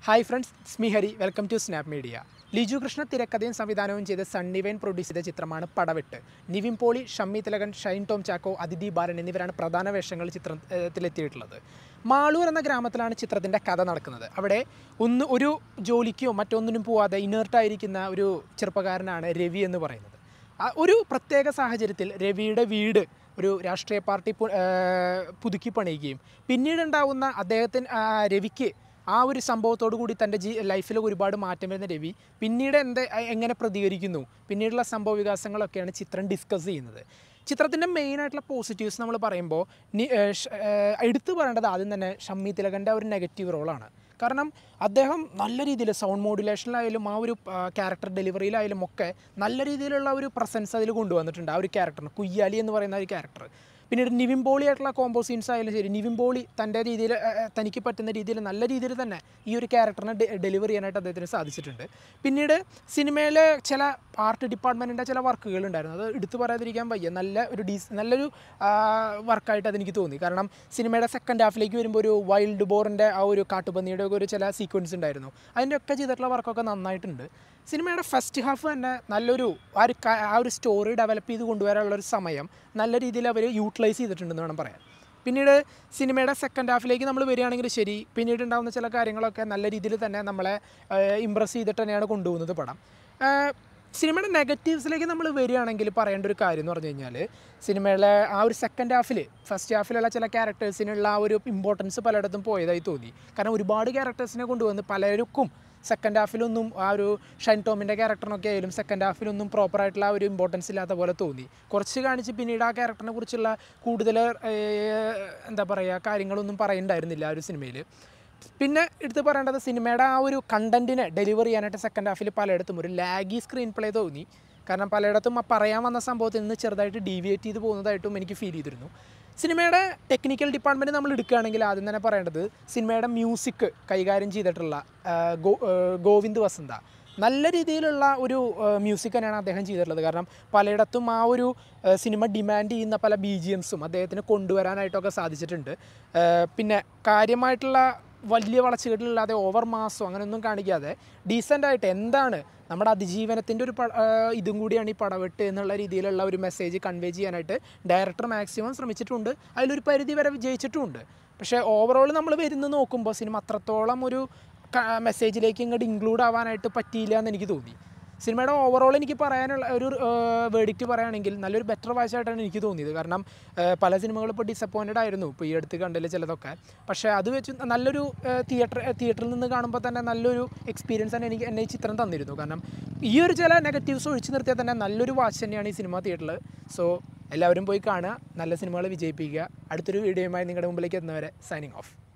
hi friends സ്മിഹരി welcome to snap media Liju Krishna തിരക്കഥയും സംവിധാനവും ചെയ്ത സണ്ണിവൈൻ പ്രൊഡ്യൂസ് ചെയ്ത ചിത്രമാണ് പടവെട്ട് നിവിൻ പോളി ഷമ്മി തിലകൻ ഷൈൻ ടോം ചാക്കോ അതിഥി ബാലൻ എന്നിവരാണ് പ്രധാന വേഷങ്ങൾ ചിത്രത്തിലെത്തിയിട്ടുള്ളത് മാളൂർ എന്ന ഗ്രാമത്തിലാണ് ചിത്രത്തിൻ്റെ കഥ നടക്കുന്നത് അവിടെ ഒന്ന് ഒരു ജോലിക്കോ മറ്റൊന്നിനും പോവാതെ ഇനേർട്ടായിരിക്കുന്ന ഒരു ചെറുപ്പക്കാരനാണ് രവി എന്ന് പറയുന്നത് ആ ഒരു പ്രത്യേക സാഹചര്യത്തിൽ രവിയുടെ വീട് ഒരു രാഷ്ട്രീയ പാർട്ടി പു- ആ, പുതുക്കി പണിയുകയും പിന്നീട് ഉണ്ടാവുന്ന അദ്ദേഹത്തിന് ആ, രവിക്ക് ആ ഒരു സംഭവത്തോടു കൂടി തൻ്റെ ജീ ലൈഫിൽ ഒരുപാട് മാറ്റം വരുന്ന രവി പിന്നീട് എന്ത് എങ്ങനെ പ്രതികരിക്കുന്നു പിന്നീടുള്ള സംഭവ വികാസങ്ങളൊക്കെയാണ് ചിത്രം ഡിസ്കസ് ചെയ്യുന്നത് ചിത്രത്തിൻ്റെ മെയിനായിട്ടുള്ള പോസിറ്റീവ്സ് നമ്മൾ പറയുമ്പോൾ നി- ഏ, ഷ്- ഏ, എടുത്തു പറയേണ്ടത് ആദ്യം തന്നെ ഷമ്മി തിലകൻ്റെ ഒരു നെഗറ്റീവ് റോളാണ് കാരണം അദ്ദേഹം നല്ല രീതിയിൽ സൗണ്ട് മോഡുലേഷനിലായാലും ആ ഒരു ക്യാരക്ടർ ഡെലിവറിയിലായാലും ഒക്കെ നല്ല രീതിയിലുള്ള ഒരു പ്രസൻസ് അതിൽ കൊണ്ടുവന്നിട്ടുണ്ട് ആ ഒരു ക്യാരക്ടറിന് കുയ്യാലി എന്ന് പറയുന്ന ഒരു ക്യാരക്ടർ പിന്നീട് നിവിൻ പോളി ആയിട്ടുള്ള കോമ്പോ സീൻസ് ആയാലും ശരി നിവിൻ പോളി തൻ്റെ രീതിയിൽ തനിക്ക് പറ്റുന്ന രീതിയിൽ നല്ല രീതിയിൽ തന്നെ ഈ ഒരു ക്യാരക്ടറിനെ ഡെലിവർ ചെയ്യാനായിട്ട് അദ്ദേഹത്തിന് സാധിച്ചിട്ടുണ്ട് പിന്നീട് സിനിമയിലെ ചില ആർട്ട് ഡിപ്പാർട്ട്മെൻറ്റിൻ്റെ ചില വർക്കുകൾ ഉണ്ടായിരുന്നു അത് എടുത്തു പറയാതിരിക്കാൻ വയ്യ നല്ല ഒരു ഡീസ് നല്ലൊരു വർക്കായിട്ട് അതെനിക്ക് തോന്നി കാരണം സിനിമയുടെ സെക്കൻഡ് ഹാഫിലേക്ക് വരുമ്പോൾ ഒരു വൈൽഡ് ബോറിൻ്റെ ആ ഒരു കാട്ടുപന്നിയുടെ ഒക്കെ ഒരു ചില സീക്വൻസ് ഉണ്ടായിരുന്നു അതിൻ്റെ ഒക്കെ ചെയ്തിട്ടുള്ള വർക്കൊക്കെ നന്നായിട്ടുണ്ട് സിനിമയുടെ ഫസ്റ്റ് ഹാഫ് തന്നെ നല്ലൊരു ആ ഒരു ക- ആ ഒരു സ്റ്റോറി ഡെവലപ്പ് ചെയ്ത് കൊണ്ടുവരാനുള്ള ഒരു സമയം നല്ല രീതിയിൽ അവർ യൂട്ടിലൈസ് ചെയ്തിട്ടുണ്ടെന്ന് വേണം പറയാൻ പിന്നീട് സിനിമയുടെ സെക്കൻഡ് ഹാഫിലേക്ക് നമ്മൾ വരികയാണെങ്കിൽ ശരി പിന്നീട് ഉണ്ടാകുന്ന ചില കാര്യങ്ങളൊക്കെ നല്ല രീതിയിൽ തന്നെ നമ്മളെ ഇമ്പ്രസ് ചെയ്തിട്ട് തന്നെയാണ് കൊണ്ടുപോകുന്നത് പടം ആഹ് സിനിമയുടെ നെഗറ്റീവ്സിലേക്ക് നമ്മൾ വരികയാണെങ്കിൽ പറയേണ്ട ഒരു കാര്യം എന്ന് പറഞ്ഞു കഴിഞ്ഞാൽ സിനിമയിലെ ആ ഒരു സെക്കൻഡ് ഹാഫിൽ ഫസ്റ്റ് ഹാഫിലുള്ള ചില ക്യാരക്ടേഴ്സിനുള്ള ആ ഒരു ഇമ്പോർട്ടൻസ് പലയിടത്തും പോയതായി തോന്നി കാരണം ഒരുപാട് ക്യാരക്ടേഴ്സിനെ കൊണ്ടുവന്ന് പലർക്കും സെക്കൻഡ് ഹാഫിലൊന്നും ആ ഒരു ഷൈൻ ടോമിൻ്റെ ക്യാരക്ടറിനൊക്കെ ആയാലും സെക്കൻഡ് ഹാഫിലൊന്നും പ്രോപ്പറായിട്ടുള്ള ആ ഒരു ഇമ്പോർട്ടൻസ് ഇല്ലാത്ത പോലെ തോന്നി കുറച്ച് കാണിച്ച് പിന്നീട് ആ ക്യാരക്ടറിനെ കുറിച്ചുള്ള കൂടുതൽ ഏഹ്, എന്താ പറയുക കാര്യങ്ങളൊന്നും പറയുന്നുണ്ടായിരുന്നില്ല ആ ഒരു സിനിമയിൽ പിന്നെ എടുത്ത് പറയേണ്ടത് സിനിമയുടെ ആ ഒരു കണ്ടന്റിനെ ഡെലിവർ ചെയ്യാനായിട്ട് സെക്കൻഡ് ഹാഫിൽ പലയിടത്തും ഒരു ലാഗി സ്ക്രീൻ പ്ലേ തോന്നി കാരണം പലയിടത്തും ആ പറയാൻ വന്ന സംഭവത്തിൽ നിന്ന് ചെറുതായിട്ട് ഡീവിയേറ്റ് ചെയ്ത് പോകുന്നതായിട്ടും എനിക്ക് ഫീൽ ചെയ്തിരുന്നു സിനിമയുടെ ടെക്നിക്കൽ ഡിപ്പാർട്ട്മെൻറ്റ് നമ്മൾ എടുക്കുകയാണെങ്കിൽ ആദ്യം തന്നെ പറയേണ്ടത് സിനിമയുടെ മ്യൂസിക് കൈകാര്യം ചെയ്തിട്ടുള്ള ആ, ഗോ ആ, ഗോവിന്ദ് വസന്ത നല്ല രീതിയിലുള്ള ഒരു മ്യൂസിക് തന്നെയാണ് അദ്ദേഹം ചെയ്തിട്ടുള്ളത് കാരണം പലയിടത്തും ആ ഒരു ആ, സിനിമ ഡിമാൻഡ് ചെയ്യുന്ന പല ബി ജി എംസും അദ്ദേഹത്തിന് കൊണ്ടുവരാനായിട്ടൊക്കെ സാധിച്ചിട്ടുണ്ട് ആ, പിന്നെ കാര്യമായിട്ടുള്ള വലിയ വളച്ചുകെട്ടിലില്ലാതെ ഓവർ മാസോ അങ്ങനെയൊന്നും കാണിക്കാതെ ഡീസൻ്റ് ആയിട്ട് എന്താണ് നമ്മുടെ അതിജീവനത്തിൻ്റെ ഒരു പ- ആ, ഇതും കൂടിയാണ് ഈ പടവെട്ട് എന്നുള്ള രീതിയിലുള്ള ഒരു മെസ്സേജ് കൺവേ ചെയ്യാനായിട്ട് ഡയറക്ടർ മാക്സിമം ശ്രമിച്ചിട്ടുണ്ട് അതിലൊരു പരിധി വരെ വിജയിച്ചിട്ടുമുണ്ട് പക്ഷേ ഓവറോൾ നമ്മൾ വരുന്ന നോക്കുമ്പോൾ സിനിമ അത്രത്തോളം ഒരു മെസ്സേജിലേക്ക് ഇങ്ങോട്ട് ഇൻക്ലൂഡ് ആവാനായിട്ട് പറ്റിയില്ല എന്ന് എനിക്ക് തോന്നി സിനിമയുടെ ഓവറോൾ എനിക്ക് പറയാനുള്ള ഒരു വേഡിക്റ്റ് പറയുകയാണെങ്കിൽ നല്ലൊരു ബെറ്റർ വായിച്ചായിട്ടാണ് എനിക്ക് തോന്നിയത് കാരണം ആ, പല സിനിമകളും ഇപ്പോൾ ഡിസപ്പോയിൻറ്റഡ് ആയിരുന്നു ഇപ്പോൾ ഈ അടുത്ത് കണ്ടില്ല ചിലതൊക്കെ പക്ഷേ അത് വെച്ച് നല്ലൊരു തിയേറ്റർ തിയേറ്ററിൽ നിന്ന് കാണുമ്പോൾ തന്നെ നല്ലൊരു എക്സ്പീരിയൻസ് തന്നെ എനിക്ക് എന്നെ ഈ ചിത്രം തന്നിരുന്നു കാരണം ഈ ഒരു ചില നെഗറ്റീവ്സ് ഒഴിച്ചു നിർത്തിയാൽ തന്നെ നല്ലൊരു വാച്ച് തന്നെയാണ് ഈ സിനിമ തിയേറ്ററിൽ സോ എല്ലാവരും പോയി കാണുക നല്ല സിനിമകൾ വിജയിപ്പിക്കുക അടുത്തൊരു വീഡിയോയുമായി നിങ്ങളുടെ മുമ്പിലേക്ക് എത്തുന്നവരെ സൈനിങ് ഓഫ്